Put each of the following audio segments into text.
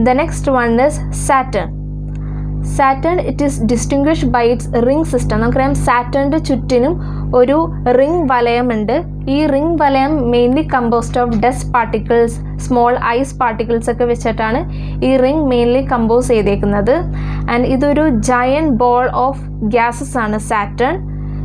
The next one is Saturn Saturn it is distinguished by its ring system നമുക്കറിയാം സാറ്റേണിൻ്റെ ചുറ്റിനും ഒരു ring വലയമുണ്ട് ഈ റിംഗ് വലയം mainly composed of dust particles small ice particles ഒക്കെ വെച്ചിട്ടാണ് ഈ റിംഗ് മെയിൻലി കമ്പോസ് ചെയ്തേക്കുന്നത് ആൻഡ് ഇതൊരു ജയൻ ബോൾ ഓഫ് ഗ്യാസസ് ആണ് സാറ്റേൺ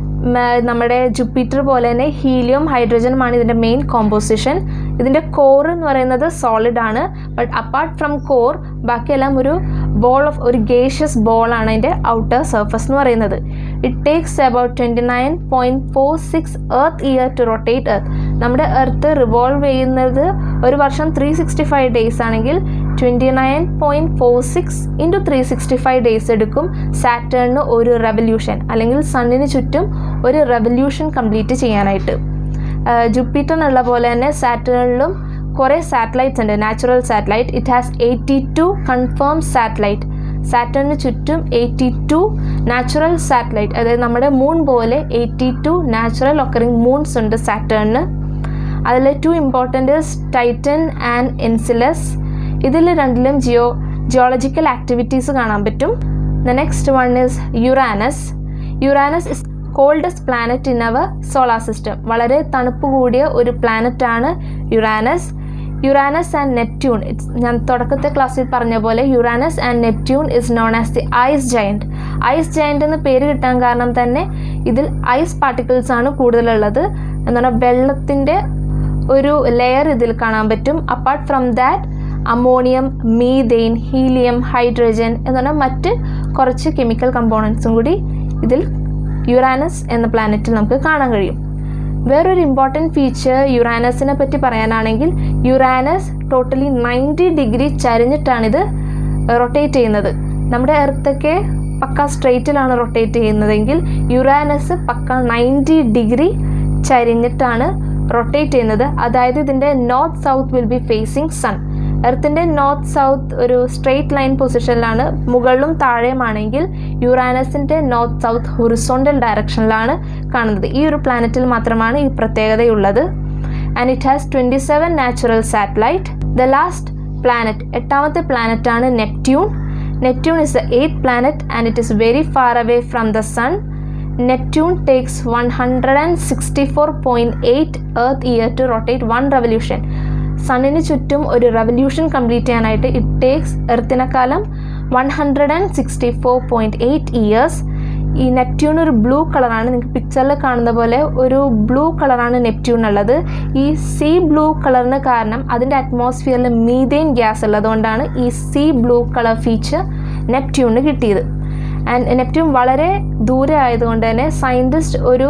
നമ്മുടെ ജുപ്പിറ്റർ പോലെ തന്നെ ഹീലിയം ഹൈഡ്രജനുമാണ് ഇതിൻ്റെ മെയിൻ കോമ്പോസിഷൻ ഇതിൻ്റെ കോർ എന്ന് പറയുന്നത് സോളിഡ് ആണ് ബട്ട് അപ്പാർട്ട് ഫ്രം കോർ ബാക്കിയെല്ലാം ഒരു ബോൾ ഓഫ് ഒരു ഗേഷ്യസ് ബോളാണ് അതിൻ്റെ ഔട്ടർ സർഫസ് എന്ന് പറയുന്നത് it takes about twenty nine point four six earth year to rotate earth നമ്മുടെ എർത്ത് റിവോൾവ് ചെയ്യുന്നത് ഒരു വർഷം ത്രീ സിക്സ്റ്റി ഫൈവ് ഡേയ്സ് ആണെങ്കിൽ twenty nine point four six into three sixty five days എടുക്കും സാറ്റേണിന് ഒരു റെവല്യൂഷൻ അല്ലെങ്കിൽ സണ്ണിന് ചുറ്റും ഒരു റെവല്യൂഷൻ കംപ്ലീറ്റ് ചെയ്യാനായിട്ട് ജുപ്പിറ്ററിനുള്ള പോലെ തന്നെ സാറ്റേണിലും കുറേ സാറ്റലൈറ്റ്സ് ഉണ്ട് natural satellite it has eighty two confirm satellite സാറ്റേണിന് ചുറ്റും എയ്റ്റി ടു നാച്ചുറൽ സാറ്റലൈറ്റ് അതായത് നമ്മുടെ മൂൺ പോലെ eighty two natural occurring moons ഉണ്ട് സാറ്റേണിന് അതിൽ two important Titan and Enceladus ഇതിൽ രണ്ടിലും ജിയോ ജിയോളജിക്കൽ ആക്ടിവിറ്റീസ് കാണാൻ പറ്റും the next one is Uranus Uranus is coldest planet in our solar system വളരെ തണുപ്പ് കൂടിയ ഒരു പ്ലാനറ്റ് ആണ് Uranus Uranus and Neptune it's ഞാൻ തുടക്കത്തെ ക്ലാസ്സിൽ പറഞ്ഞ പോലെ Uranus and Neptune is known as the ice giant ice giant എന്ന് പേര് കിട്ടാൻ കാരണം തന്നെ ഇതിൽ ഐസ് പാർട്ടിക്കിൾസ് ആണ് കൂടുതലുള്ളത് എന്ന് പറഞ്ഞാൽ വെള്ളത്തിൻ്റെ ഒരു ലെയർ ഇതിൽ കാണാൻ പറ്റും apart from that ammonium methane helium hydrogen എന്ന് പറഞ്ഞാൽ മറ്റ് കുറച്ച് കെമിക്കൽ കമ്പോണൻസും കൂടി ഇതിൽ യുറാനസ് എന്ന പ്ലാനറ്റിൽ നമുക്ക് കാണാൻ കഴിയും വേറൊരു ഇമ്പോർട്ടൻറ്റ് ഫീച്ചർ യുറാനസിനെ പറ്റി പറയാനാണെങ്കിൽ യുറാനസ് ടോട്ടലി നയൻറ്റി ഡിഗ്രി ചരിഞ്ഞിട്ടാണിത് റൊട്ടേറ്റ് ചെയ്യുന്നത് നമ്മുടെ എർത്തൊക്കെ പക്ക സ്ട്രെയിറ്റിലാണ് റൊട്ടേറ്റ് ചെയ്യുന്നതെങ്കിൽ യുറാനസ് പക്ക നയൻറ്റി ഡിഗ്രി ചരിഞ്ഞിട്ടാണ് റൊട്ടേറ്റ് ചെയ്യുന്നത് അതായത് ഇതിൻ്റെ north south will be facing sun എർത്തിൻ്റെ നോർത്ത് സൗത്ത് ഒരു സ്ട്രെയിറ്റ് ലൈൻ പൊസിഷനിലാണ് മുകളിലും താഴെയുമാണെങ്കിൽ യുറാനസിൻ്റെ നോർത്ത് സൗത്ത് ഹൊറിസോണ്ടൽ ഡയറക്ഷനിലാണ് കാണുന്നത് ഈ ഒരു പ്ലാനറ്റിൽ മാത്രമാണ് ഈ പ്രത്യേകതയുള്ളത് and it has twenty seven natural satellite the last planet എട്ടാമത്തെ പ്ലാനറ്റാണ് Neptune Neptune is the eight planet and it is very far away from the sun Neptune takes one hundred and sixty four point eight earth year to rotate one revolution സണ്ണിന് ചുറ്റും ഒരു revolution complete ചെയ്യാനായിട്ട് it takes എർത്തിനെക്കാലം one hundred and sixty four point eight years ഈ Neptune ഒരു blue കളറാണ് നിങ്ങൾക്ക് പിക്ചറിൽ കാണുന്ന പോലെ ഒരു ബ്ലൂ കളറാണ് നെപ്റ്റ്യൂൺ ഉള്ളത് ഈ സീ ബ്ലൂ കളറിന് കാരണം അതിൻ്റെ അറ്റ്മോസ്ഫിയറിൽ മീതെയിൻ ഗ്യാസ് ഉള്ളതുകൊണ്ടാണ് ഈ സീ ബ്ലൂ കളർ ഫീച്ചർ നെപ്റ്റ്യൂണിന് കിട്ടിയത് ആൻഡ് നെപ്റ്റ്യൂൺ വളരെ ദൂരെ ആയതുകൊണ്ട് തന്നെ സയൻറ്റിസ്റ്റ് ഒരു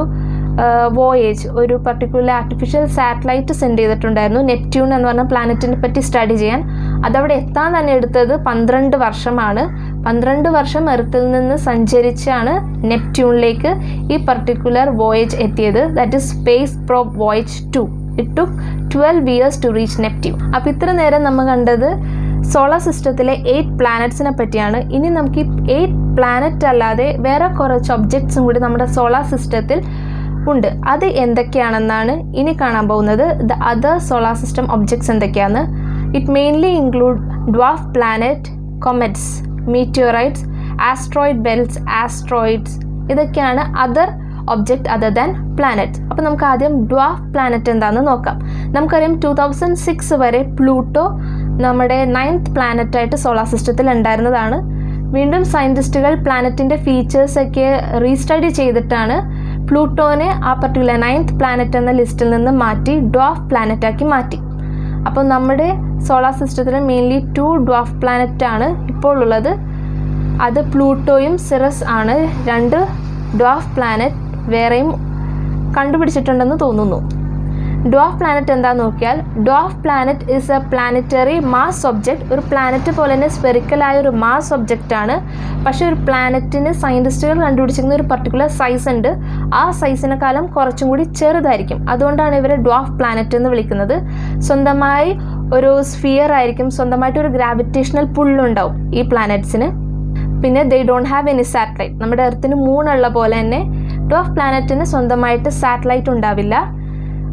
വോയേജ് ഒരു പർട്ടിക്കുലർ ആർട്ടിഫിഷ്യൽ സാറ്റലൈറ്റ് സെൻഡ് ചെയ്തിട്ടുണ്ടായിരുന്നു നെപ്റ്റ്യൂൺ എന്ന് പറഞ്ഞ പ്ലാനറ്റിനെ പറ്റി സ്റ്റഡി ചെയ്യാൻ അതവിടെ എത്താൻ തന്നെ എടുത്തത് പന്ത്രണ്ട് വർഷമാണ് പന്ത്രണ്ട് വർഷം എർത്തിൽ നിന്ന് സഞ്ചരിച്ചാണ് നെപ്റ്റ്യൂണിലേക്ക് ഈ പർട്ടിക്കുലർ വോയേജ് എത്തിയത് that is space probe voyage two it took twelve years to reach Neptune അപ്പോൾ ഇത്ര നേരം നമ്മൾ കണ്ടത് സോളാർ സിസ്റ്റത്തിലെ എയ്റ്റ് പ്ലാനറ്റ്സിനെ പറ്റിയാണ് ഇനി നമുക്ക് ഈ എയ്റ്റ് പ്ലാനറ്റ് അല്ലാതെ വേറെ കുറച്ച് ഒബ്ജക്ട്സും കൂടി നമ്മുടെ സോളാർ സിസ്റ്റത്തിൽ ഉണ്ട് അത് എന്തൊക്കെയാണെന്നാണ് ഇനി കാണാൻ പോകുന്നത് the other solar system objects എന്തൊക്കെയാണ് it mainly include dwarf planet comets meteorites asteroid belts asteroids ഇതൊക്കെയാണ് other object other than planets അപ്പോൾ നമുക്ക് ആദ്യം ഡ്വാഫ് പ്ലാനറ്റ് എന്താണെന്ന് നോക്കാം നമുക്കറിയാം ടു തൗസൻഡ് സിക്സ് വരെ പ്ലൂട്ടോ നമ്മുടെ നയൻത്ത് പ്ലാനറ്റായിട്ട് സോളാർ സിസ്റ്റത്തിൽ ഉണ്ടായിരുന്നതാണ് വീണ്ടും സയൻറ്റിസ്റ്റുകൾ പ്ലാനറ്റിൻ്റെ ഫീച്ചേഴ്സൊക്കെ റീസ്റ്റഡി ചെയ്തിട്ടാണ് പ്ലൂട്ടോനെ ആ പർട്ടിക്കുലർ നയൻത്ത് പ്ലാനറ്റ് എന്ന ലിസ്റ്റിൽ നിന്ന് മാറ്റി ഡ്വാഫ് പ്ലാനറ്റാക്കി മാറ്റി അപ്പോൾ നമ്മുടെ സോളാർ സിസ്റ്റത്തിൽ മെയിൻലി ടു ഡ്വാഫ് പ്ലാനറ്റ് ആണ് ഇപ്പോൾ ഉള്ളത് അത് പ്ലൂട്ടോയും സിറസ് ആണ് രണ്ട് ഡ്വാഫ് പ്ലാനറ്റ് വേറെയും കണ്ടുപിടിച്ചിട്ടുണ്ടെന്ന് തോന്നുന്നു ഡ്വാഫ് പ്ലാനറ്റ് എന്താന്ന് നോക്കിയാൽ dwarf planet is a planetary mass object ഒരു പ്ലാനറ്റ് പോലെ തന്നെ സ്പെറിക്കലായ ഒരു മാസ് ഒബ്ജക്റ്റ് ആണ് പക്ഷേ ഒരു പ്ലാനറ്റിന് സയൻറ്റിസ്റ്റുകൾ കണ്ടുപിടിച്ചിരിക്കുന്ന ഒരു പർട്ടിക്കുലർ സൈസ് ഉണ്ട് ആ സൈസിനെക്കാളും കുറച്ചും കൂടി ചെറുതായിരിക്കും അതുകൊണ്ടാണ് ഇവരെ ഡ്വാഫ് പ്ലാനറ്റ് എന്ന് വിളിക്കുന്നത് സ്വന്തമായി ഒരു സ്ഫിയർ ആയിരിക്കും സ്വന്തമായിട്ട് ഒരു ഗ്രാവിറ്റേഷണൽ പുള്ളുണ്ടാവും ഈ പ്ലാനറ്റ്സിന് പിന്നെ they don't have any satellite നമ്മുടെ എർത്തിന് മൂണുള്ള പോലെ തന്നെ ഡ്വാഫ് പ്ലാനറ്റിന് സ്വന്തമായിട്ട് സാറ്റലൈറ്റ് ഉണ്ടാവില്ല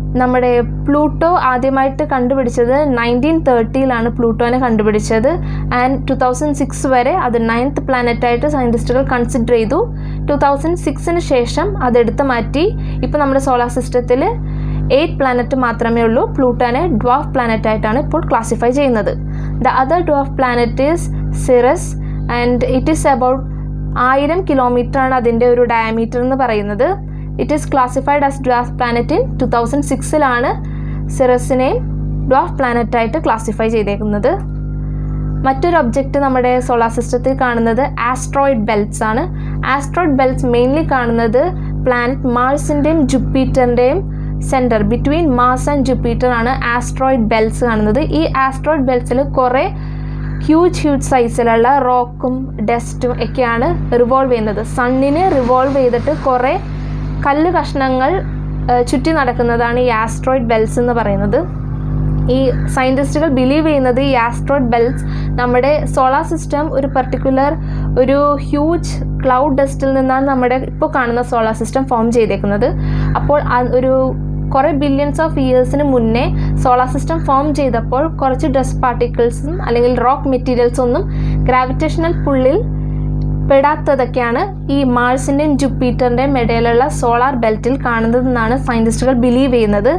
നമ്മുടെ പ്ലൂട്ടോ ആദ്യമായിട്ട് കണ്ടുപിടിച്ചത് നയൻറ്റീൻ തേർട്ടിയിലാണ് പ്ലൂട്ടോനെ കണ്ടുപിടിച്ചത് ആൻഡ് ടു തൗസൻഡ് സിക്സ് വരെ അത് നയൻത്ത് പ്ലാനറ്റായിട്ട് സയൻറ്റിസ്റ്റുകൾ കൺസിഡർ ചെയ്തു ടു തൗസൻഡ് സിക്സിന് ശേഷം അതെടുത്ത് മാറ്റി ഇപ്പോൾ നമ്മുടെ സോളാർ സിസ്റ്റത്തിൽ എയ്റ്റ് പ്ലാനറ്റ് മാത്രമേ ഉള്ളൂ പ്ലൂട്ടോനെ ഡ്വാഫ് പ്ലാനറ്റ് ആയിട്ടാണ് ഇപ്പോൾ ക്ലാസിഫൈ ചെയ്യുന്നത് the other dwarf planet is Ceres and it is about ആയിരം കിലോമീറ്റർ ആണ് അതിൻ്റെ ഒരു ഡയമീറ്റർ എന്ന് പറയുന്നത് it is classified as dwarf planet in two thousand സിക്സിലാണ് സിറസിനെയും ഡ്വാഫ് പ്ലാനറ്റ് ആയിട്ട് ക്ലാസിഫൈ ചെയ്തേക്കുന്നത് മറ്റൊരു ഒബ്ജക്റ്റ് നമ്മുടെ സോളാർ സിസ്റ്റത്തിൽ കാണുന്നത് ആസ്ട്രോയിഡ് ബെൽറ്റ്സ് ആണ് ആസ്ട്രോയിഡ് ബെൽറ്റ്സ് മെയിൻലി കാണുന്നത് പ്ലാനറ്റ് മാർസിൻ്റെയും ജുപ്പിറ്ററിൻ്റെയും centre between Mars and Jupiter ആണ് ആസ്ട്രോയിഡ് ബെൽറ്റ്സ് കാണുന്നത് ഈ ആസ്ട്രോയിഡ് ബെൽറ്റ്സിൽ കുറേ ഹ്യൂജ് ഹ്യൂജ് സൈസിലുള്ള റോക്കും ഡസ്റ്റും ഒക്കെയാണ് റിവോൾവ് ചെയ്യുന്നത് സണ്ണിന് റിവോൾവ് ചെയ്തിട്ട് കുറേ കല്ല് കഷ്ണങ്ങൾ ഏഹ്, ചുറ്റി നടക്കുന്നതാണ് ഈ ആസ്ട്രോയിഡ് ബെൽറ്റ്സ് എന്ന് പറയുന്നത് ഈ സയൻറ്റിസ്റ്റുകൾ ബിലീവ് ചെയ്യുന്നത് ഈ ആസ്ട്രോയിഡ് ബെൽറ്റ്സ് നമ്മുടെ സോളാർ സിസ്റ്റം ഒരു പർട്ടിക്കുലർ ഒരു ഹ്യൂജ് ക്ലൗഡ് ഡസ്റ്റിൽ നിന്നാണ് നമ്മുടെ ഇപ്പോൾ കാണുന്ന സോളാർ സിസ്റ്റം ഫോം ചെയ്തേക്കുന്നത് അപ്പോൾ ആ- ഒരു കുറേ ബില്യൺസ് ഓഫ് ഇയേഴ്സിന് മുന്നേ സോളാർ സിസ്റ്റം ഫോം ചെയ്തപ്പോൾ കുറച്ച് ഡസ്റ്റ് പാർട്ടിക്കിൾസും അല്ലെങ്കിൽ റോക്ക് മെറ്റീരിയൽസ് ഒന്നും ഗ്രാവിറ്റേഷണൽ പുള്ളിൽ പെടാത്തതൊക്കെയാണ് ഈ മാർസിൻ്റെയും ജുപ്പിറ്ററിൻ്റെയും ഇടയിലുള്ള സോളാർ ബെൽറ്റിൽ കാണുന്നതെന്നാണ് സയൻറ്റിസ്റ്റുകൾ ബിലീവ് ചെയ്യുന്നത്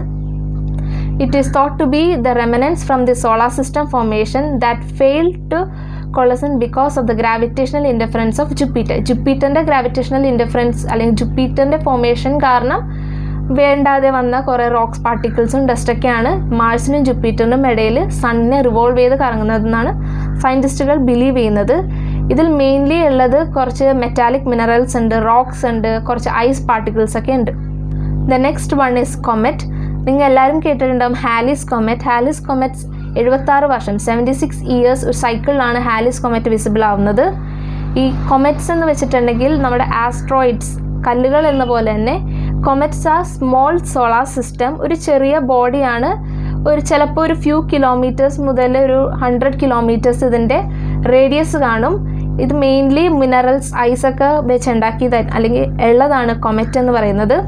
It is thought to be the remnants from the solar system formation that failed to coalesce because of the gravitational interference of Jupiter. ജുപ്പിറ്ററിൻ്റെ ഗ്രാവിറ്റേഷണൽ ഇൻ്റർഫറൻസ് അല്ലെങ്കിൽ ജുപ്പിറ്ററിൻ്റെ ഫോർമേഷൻ കാരണം വേണ്ടാതെ വന്ന കുറേ റോക്സ് പാർട്ടിക്കിൾസും ഡസ്റ്റൊക്കെയാണ് മാർസിനും ജുപ്പിറ്ററിനും ഇടയിൽ സണ്ണിനെ റിവോൾവ് ചെയ്ത് കറങ്ങുന്നതെന്നാണ് സയൻറ്റിസ്റ്റുകൾ ബിലീവ് ചെയ്യുന്നത് ഇതിൽ മെയിൻലി ഉള്ളത് കുറച്ച് മെറ്റാലിക് മിനറൽസ് ഉണ്ട് റോക്സ് ഉണ്ട് കുറച്ച് ഐസ് പാർട്ടിക്കിൾസ് ഒക്കെ ഉണ്ട് the next one is comet നിങ്ങൾ എല്ലാവരും കേട്ടിട്ടുണ്ടാവും ഹാലിസ് കൊമറ്റ് ഹാലിസ് കൊമറ്റ്സ് എഴുപത്താറ് വർഷം സെവൻറ്റി സിക്സ് ഇയേഴ്സ് ഒരു സൈക്കിളിലാണ് ഹാലിസ് കൊമറ്റ് വിസിബിൾ ആവുന്നത് ഈ കൊമറ്റ്സ് എന്ന് വെച്ചിട്ടുണ്ടെങ്കിൽ നമ്മുടെ ആസ്ട്രോയിഡ്സ് കല്ലുകൾ എന്ന പോലെ തന്നെ കൊമറ്റ്സ് ആ സ്മോൾ സോളാർ സിസ്റ്റം ഒരു ചെറിയ ബോഡിയാണ് ഒരു ചിലപ്പോൾ ഒരു ഫ്യൂ കിലോമീറ്റേഴ്സ് മുതൽ ഒരു ഹൺഡ്രഡ് കിലോമീറ്റേഴ്സ് ഇതിൻ്റെ റേഡിയസ് കാണും ഇത് മെയിൻലി മിനറൽസ് ഐസൊക്കെ വെച്ചുണ്ടാക്കിയതായി അല്ലെങ്കിൽ ഉള്ളതാണ് കൊമറ്റ് എന്ന് പറയുന്നത്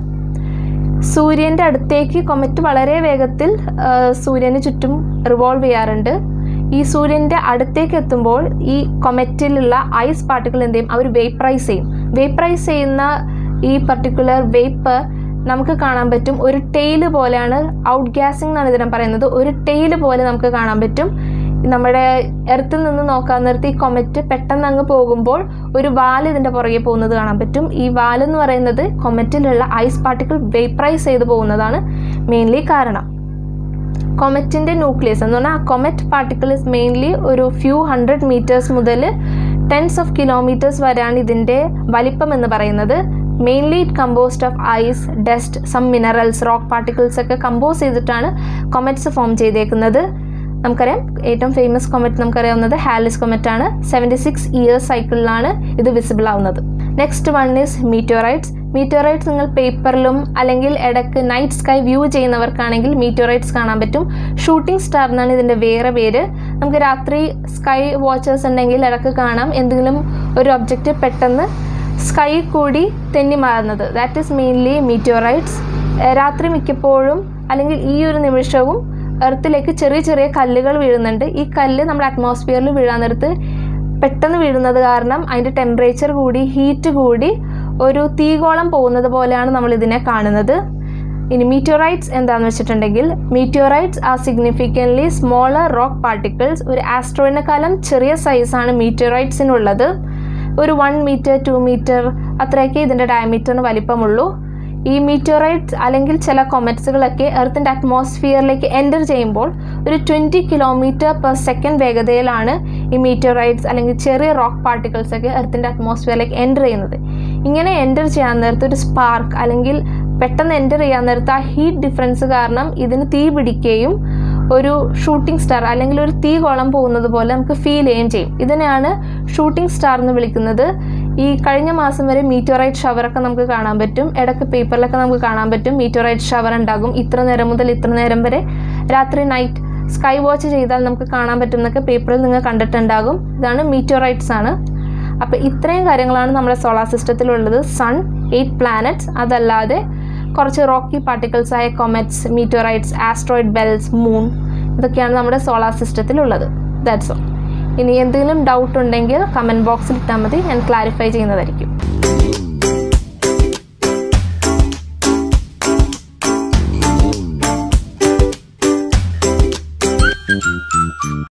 സൂര്യൻ്റെ അടുത്തേക്ക് കൊമറ്റ് വളരെ വേഗത്തിൽ ആ, സൂര്യന് ചുറ്റും റിവോൾവ് ചെയ്യാറുണ്ട് ഈ സൂര്യൻ്റെ അടുത്തേക്ക് എത്തുമ്പോൾ ഈ കൊമറ്റിലുള്ള ഐസ് പാർട്ടിക്കിൾ എന്ത് ചെയ്യും അവർ വേപ്പറൈസ് ചെയ്യും വേപ്പറൈസ് ചെയ്യുന്ന ഈ പർട്ടിക്കുലർ വേപ്പർ നമുക്ക് കാണാൻ പറ്റും ഒരു ടെയില് പോലെയാണ് ഔട്ട് ഗ്യാസിംഗ് എന്നാണ് ഇതിനെ പറയുന്നത് ഒരു ടെയില് പോലെ നമുക്ക് കാണാൻ പറ്റും നമ്മുടെ എർത്തിൽ നിന്ന് നോക്കാൻ നേരത്ത് ഈ കൊമറ്റ് പെട്ടെന്ന് അങ്ങ് പോകുമ്പോൾ ഒരു വാൽ ഇതിൻ്റെ പുറകെ പോകുന്നത് കാണാൻ പറ്റും ഈ വാൽ എന്ന് പറയുന്നത് കൊമറ്റിലുള്ള ഐസ് പാർട്ടിക്കിൾ വേപ്പറൈസ് ചെയ്ത് പോകുന്നതാണ് മെയിൻലി കാരണം കൊമറ്റിൻ്റെ ന്യൂക്ലിയസ് എന്ന് പറഞ്ഞാൽ ആ കൊമറ്റ് പാർട്ടിക്കിൾ ഇസ് മെയിൻലി ഒരു ഫ്യൂ ഹൺഡ്രഡ് മീറ്റേഴ്സ് മുതൽ ടെൻസ് ഓഫ് കിലോമീറ്റേഴ്സ് വരെയാണ് ഇതിൻ്റെ വലിപ്പം എന്ന് പറയുന്നത് mainly it composed of ice dust some minerals rock particles ഒക്കെ കമ്പോസ് ചെയ്തിട്ടാണ് കൊമറ്റ്സ് ഫോം ചെയ്തേക്കുന്നത് നമുക്കറിയാം ഏറ്റവും ഫേമസ് കൊമറ്റ് നമുക്കറിയാവുന്നത് ഹാലിസ് കൊമറ്റ് ആണ് സെവൻറ്റി സിക്സ് ഇയേഴ്സ് സൈക്കിളിലാണ് ഇത് വിസിബിൾ ആവുന്നത് next one is meteorites meteorites നിങ്ങൾ പേപ്പറിലും അല്ലെങ്കിൽ ഇടയ്ക്ക് നൈറ്റ് സ്കൈ വ്യൂ ചെയ്യുന്നവർക്കാണെങ്കിൽ മീറ്റോറൈറ്റ്സ് കാണാൻ പറ്റും ഷൂട്ടിംഗ് സ്റ്റാർ എന്നാണ് ഇതിൻ്റെ വേറെ പേര് നമുക്ക് രാത്രി സ്കൈ വാച്ചേഴ്സ് ഉണ്ടെങ്കിൽ ഇടയ്ക്ക് കാണാം എന്തെങ്കിലും ഒരു ഒബ്ജക്റ്റ് പെട്ടെന്ന് സ്കൈ കൂടി തെന്നി മാറുന്നത് ദാറ്റ് ഈസ് മെയിൻലി മീറ്റോറൈറ്റ്സ് രാത്രി മിക്കപ്പോഴും അല്ലെങ്കിൽ ഈ ഒരു നിമിഷവും എർത്തിലേക്ക് ചെറിയ ചെറിയ കല്ലുകൾ വീഴുന്നുണ്ട് ഈ കല്ല് നമ്മുടെ അറ്റ്മോസ്ഫിയറിൽ വീഴാൻ നേരത്ത് പെട്ടെന്ന് വീഴുന്നത് കാരണം അതിൻ്റെ ടെമ്പറേച്ചർ കൂടി ഹീറ്റ് കൂടി ഒരു തീകോളം പോകുന്നത് പോലെയാണ് നമ്മൾ ഇതിനെ കാണുന്നത് ഇനി മീറ്റോറൈറ്റ്സ് എന്താണെന്ന് വെച്ചിട്ടുണ്ടെങ്കിൽ meteorites are significantly smaller rock particles ഒരു ആസ്ട്രോയിനെക്കാളും ചെറിയ സൈസാണ് മീറ്റോറൈറ്റ്സിനുള്ളത് ഒരു വൺ മീറ്റർ ടു മീറ്റർ അത്രയൊക്കെ ഇതിൻ്റെ ഡയമീറ്ററിന് വലിപ്പമുള്ളൂ ഈ മീറ്റോറൈറ്റ്സ് അല്ലെങ്കിൽ ചില കൊമറ്റ്സുകളൊക്കെ എർത്തിൻ്റെ അറ്റ്മോസ്ഫിയറിലേക്ക് എൻ്റർ ചെയ്യുമ്പോൾ ഒരു ട്വൻറ്റി കിലോമീറ്റർ പെർ സെക്കൻഡ് വേഗതയിലാണ് ഈ മീറ്റോറൈറ്റ്സ് അല്ലെങ്കിൽ ചെറിയ റോക്ക് പാർട്ടിക്കിൾസ് ഒക്കെ എർത്തിൻ്റെ അറ്റ്മോസ്ഫിയറിലേക്ക് എൻ്റർ ചെയ്യുന്നത് ഇങ്ങനെ എൻ്റർ ചെയ്യാൻ നേരത്ത് ഒരു സ്പാർക്ക് അല്ലെങ്കിൽ പെട്ടെന്ന് എൻ്റർ ചെയ്യാൻ നേരത്ത് ആ ഹീറ്റ് ഡിഫറൻസ് കാരണം ഇതിന് തീ പിടിക്കുകയും ഒരു ഷൂട്ടിംഗ് സ്റ്റാർ അല്ലെങ്കിൽ ഒരു തീ കോളം പോകുന്നത് പോലെ നമുക്ക് ഫീൽ ചെയ്യുകയും ചെയ്യും ഇതിനെയാണ് ഷൂട്ടിംഗ് സ്റ്റാർ എന്ന് വിളിക്കുന്നത് ഈ കഴിഞ്ഞ മാസം വരെ മീറ്റോറൈറ്റ് ഷവറൊക്കെ നമുക്ക് കാണാൻ പറ്റും ഇടയ്ക്ക് പേപ്പറിലൊക്കെ നമുക്ക് കാണാൻ പറ്റും മീറ്റോറൈറ്റ് ഷവർ ഉണ്ടാകും ഇത്ര നേരം മുതൽ ഇത്ര നേരം വരെ രാത്രി നൈറ്റ് സ്കൈ വാച്ച് ചെയ്താൽ നമുക്ക് കാണാൻ പറ്റും എന്നൊക്കെ പേപ്പറിൽ നിങ്ങൾ കണ്ടിട്ടുണ്ടാകും ഇതാണ് മീറ്റോറൈറ്റ്സ് ആണ് അപ്പോൾ ഇത്രയും കാര്യങ്ങളാണ് നമ്മുടെ സോളാർ സിസ്റ്റത്തിലുള്ളത് സൺ എയ്റ്റ് പ്ലാനറ്റ്സ് അതല്ലാതെ കുറച്ച് റോക്കി പാർട്ടിക്കിൾസ് ആയ comets meteorites asteroid belts moon ഇതൊക്കെയാണ് നമ്മുടെ സോളാർ സിസ്റ്റത്തിലുള്ളത് ദാറ്റ്സ് ഓൾ ഇനി എന്തെങ്കിലും ഡൗട്ട് ഉണ്ടെങ്കിൽ കമൻറ്റ് ബോക്സിൽ ഇട്ടാൽ മതി ഞാൻ ക്ലാരിഫൈ ചെയ്യുന്നതായിരിക്കും